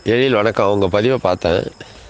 எழில் வணக்கம் உங்கள் பதிவை பார்த்தேன்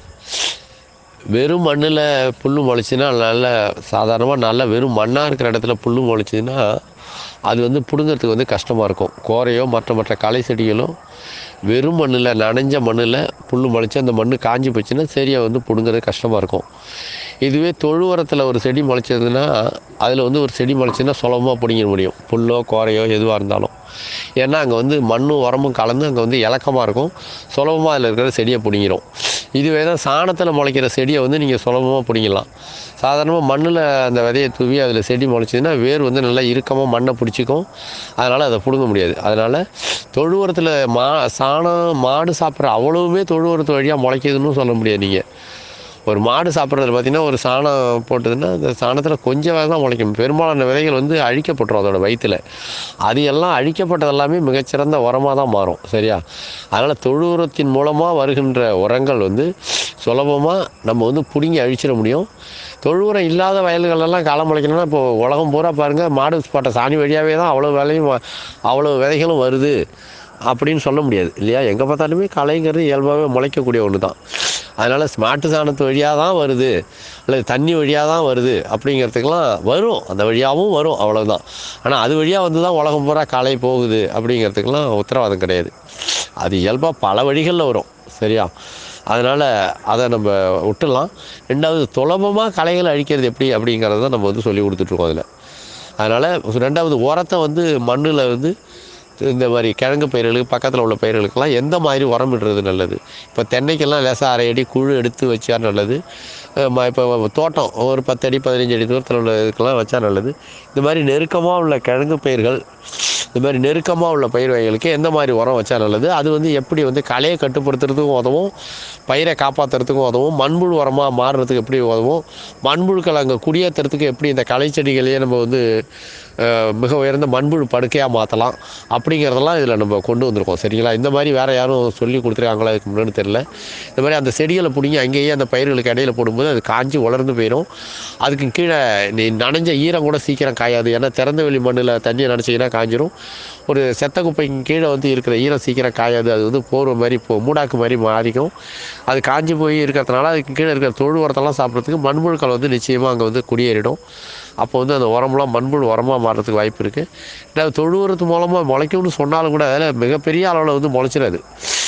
வெறும் மண்ணில் புல் முளைச்சின்னா நல்ல சாதாரணமாக நல்ல வெறும் மண்ணாக இருக்கிற இடத்துல புல் முளைச்சிதுன்னா அது வந்து பிடுங்கிறதுக்கு வந்து கஷ்டமாக இருக்கும் கோரையோ மற்ற மற்ற களை செடிகளோ வெறும் மண்ணில் நனைஞ்ச மண்ணில் புல் முளைச்சி அந்த மண் காஞ்சி போச்சுன்னா சரியாக வந்து பிடுங்கிறது கஷ்டமாக இருக்கும் இதுவே தொழு உரத்தில் ஒரு செடி முளைச்சதுன்னா அதில் வந்து ஒரு செடி முளைச்சின்னா சுலபமாக பிடிங்கிட முடியும் புல்லோ கோரையோ எதுவாக இருந்தாலும் ஏன்னா அங்கே வந்து மண்ணும் உரமும் கலந்து அங்கே வந்து இலக்கமாக இருக்கும் சுலபமாக அதில் இருக்கிற செடியை பிடிங்கிரும் இதுவே தான் சாணத்தில் முளைக்கிற செடியை வந்து நீங்கள் சுலபமாக பிடிங்கலாம் சாதாரணமாக மண்ணில் அந்த விதையை தூவி அதில் செடி முளைச்சதுன்னா வேர் வந்து நல்லா இறுக்கமாக மண்ணை பிடிச்சிக்கும் அதனால் அதை பிடுங்க முடியாது அதனால் தொழு உரத்தில் மா சாணம் மாடு சாப்பிட்ற அவ்வளவுமே தொழு உரத்து வழியாக முளைக்குதுன்னு சொல்ல முடியாது நீங்கள் ஒரு மாடு சாப்பிட்றதுல பார்த்தீங்கன்னா ஒரு சாணம் போட்டதுன்னா அந்த சாணத்தில் கொஞ்சம் விதை தான் முளைக்கும் பெரும்பாலான விதைகள் வந்து அழிக்கப்பட்டுரும் அதோட வயிற்றில் அது எல்லாம் அழிக்கப்பட்டது எல்லாமே மிகச்சிறந்த உரமாக தான் மாறும் சரியா அதனால் தொழு உரத்தின் மூலமாக வருகின்ற உரங்கள் வந்து சுலபமாக நம்ம வந்து பிடுங்கி அழிச்சிட முடியும் தொழு உரம் இல்லாத வயல்களெல்லாம் களை முளைக்கணும்னா இப்போ உலகம் பூரா பாருங்கள் மாடு போட்ட சாணி வழியாகவே தான் அவ்வளோ வேலையும் வ- அவ்வளோ விதைகளும் வருது அப்படின்னு சொல்ல முடியாது இல்லையா எங்கே பார்த்தாலுமே களைங்கிறது இயல்பாகவே முளைக்கக்கூடிய ஒன்று தான் அதனால் மாட்டு சாணத்து வழியாக தான் வருது அல்லது தண்ணி வழியாக தான் வருது அப்படிங்கிறதுக்கெல்லாம் வரும் அந்த வழியாகவும் வரும் அவ்வளவுதான் ஆனால் அது வழியாக வந்து தான் உலகம் பூரா களை போகுது அப்படிங்கிறதுக்கெல்லாம் உத்தரவாதம் கிடையாது அது இயல்பாக பல வழிகளில் வரும் சரியா அதனால் அதை நம்ம விட்டுடலாம் ரெண்டாவது சுலபமாக களைகளை அழிக்கிறது எப்படி அப்படிங்கிறத தான் நம்ம வந்து சொல்லி கொடுத்துட்ருக்கோம் அதில் அதனால் ரெண்டாவது உரத்தை வந்து மண்ணில் வந்து இந்த மாதிரி கிழங்கு பயிர்களுக்கு பக்கத்தில் உள்ள பயிர்களுக்கெல்லாம் எந்த மாதிரி உரம் இடுறது நல்லது இப்போ தென்னைக்கெல்லாம் லேசாக அரை அடி குழு எடுத்து வச்சா நல்லது இப்போ தோட்டம் ஒரு பத்து அடி பதினஞ்சு அடி தூரத்தில் உள்ள இதுக்கெல்லாம் வச்சா நல்லது இந்த மாதிரி நெருக்கமாக உள்ள கிழங்கு பயிர்கள் இந்த மாதிரி நெருக்கமாக உள்ள பயிர் வகைகளுக்கு எந்த மாதிரி உரம் வச்சா நல்லது அது வந்து எப்படி வந்து களையை கட்டுப்படுத்துறதுக்கும் உதவும் பயிரை காப்பாற்றுறதுக்கும் உதவும் மண்புழு உரமாக மாறுறதுக்கு எப்படி உதவும் மண்புழுக்கள் அங்கே குடியேற்றுறதுக்கு எப்படி இந்த களை செடிகளையே நம்ம வந்து அஹ், மிக உயர்ந்த மண்புழு படுக்கையாக மாற்றலாம் அப்படிங்கிறதெல்லாம் இதில் நம்ம கொண்டு வந்திருக்கோம் சரிங்களா இந்த மாதிரி வேறு யாரும் சொல்லி கொடுத்துருக்காங்களா இதுக்கு முன்னாடி தெரில இந்த மாதிரி அந்த செடிகளை பிடிங்கி அங்கேயே அந்த பயிர்களுக்கு இடையில போடும்போது அது காஞ்சி வளர்ந்து போயிடும் அதுக்கு கீழே நீ நனைஞ்ச ஈரம் கூட சீக்கிரம் காயாது ஏன்னா திறந்த வெளி மண்ணில் தண்ணியை நனைச்சிங்கன்னா காஞ்சிரும் ஒரு செத்த குப்பைக்கு கீழே வந்து இருக்கிற ஈரம் சீக்கிரம் காயாது அது வந்து போர்வை மாதிரி இப்போ மூடாக்கு மாதிரி மாறிக்கும் அது காஞ்சி போய் இருக்கிறதுனால அதுக்கு கீழே இருக்கிற தொழு உரத்தெல்லாம் சாப்பிட்றதுக்கு மண்புழுக்கள் வந்து நிச்சயமாக அங்கே வந்து குடியேறிடும் அப்போ வந்து அந்த உரம்லாம் மண்புழு உரமாக மாறுறதுக்கு வாய்ப்பு இருக்குது ரெண்டாவது தொழு உரத்து மூலமாக முளைக்கும்னு சொன்னாலும் கூட அதில் மிகப்பெரிய அளவில் வந்து முளைச்சிடாது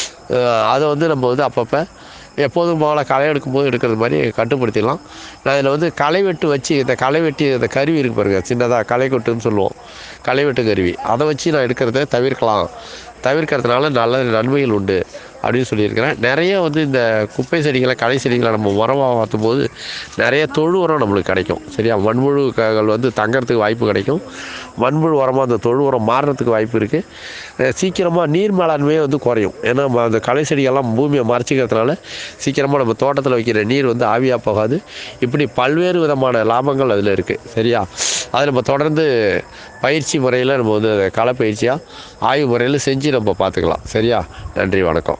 அஹ் அதை வந்து நம்ம வந்து அப்பப்போ எப்போதும் போல களை எடுக்கும்போது எடுக்கிறது மாதிரி கட்டுப்படுத்திடலாம் நான் இதில் வந்து களை வெட்டு வச்சு இந்த களை வெட்டி இந்த கருவி இருக்கு பாருங்கள் சின்னதாக களை கொட்டுன்னு சொல்லுவோம் களை வெட்டு கருவி அதை வச்சு நான் எடுக்கிறத தவிர்க்கலாம் தவிர்க்கிறதுனால நல்ல நன்மைகள் உண்டு அப்படின்னு சொல்லியிருக்கிறேன் நிறைய வந்து இந்த குப்பை செடிகளை களை செடிகளை நம்ம உரமாக மாற்றும் போது நிறைய தொழு உரம் நம்மளுக்கு கிடைக்கும் சரியா மண்புழுக்கள் வந்து தங்கறதுக்கு வாய்ப்பு கிடைக்கும் மண்புழு உரமாக அந்த தொழு உரம் மாறுறதுக்கு வாய்ப்பு இருக்குது சீக்கிரமாக நீர் மேலாண்மையே வந்து குறையும் ஏன்னா ம- அந்த களை செடிகள்லாம் பூமியை மறைச்சிக்கிறதுனால சீக்கிரமாக நம்ம தோட்டத்தில் வைக்கிற நீர் வந்து ஆவியாக போகாது இப்படி பல்வேறு விதமான லாபங்கள் அதில் இருக்குது சரியா அதை நம்ம தொடர்ந்து பயிற்சி முறையில் நம்ம வந்து அதை களப்பயிற்சியாக ஆய்வு முறையில் செஞ்சு நம்ம பார்த்துக்கலாம் சரியா நன்றி வணக்கம்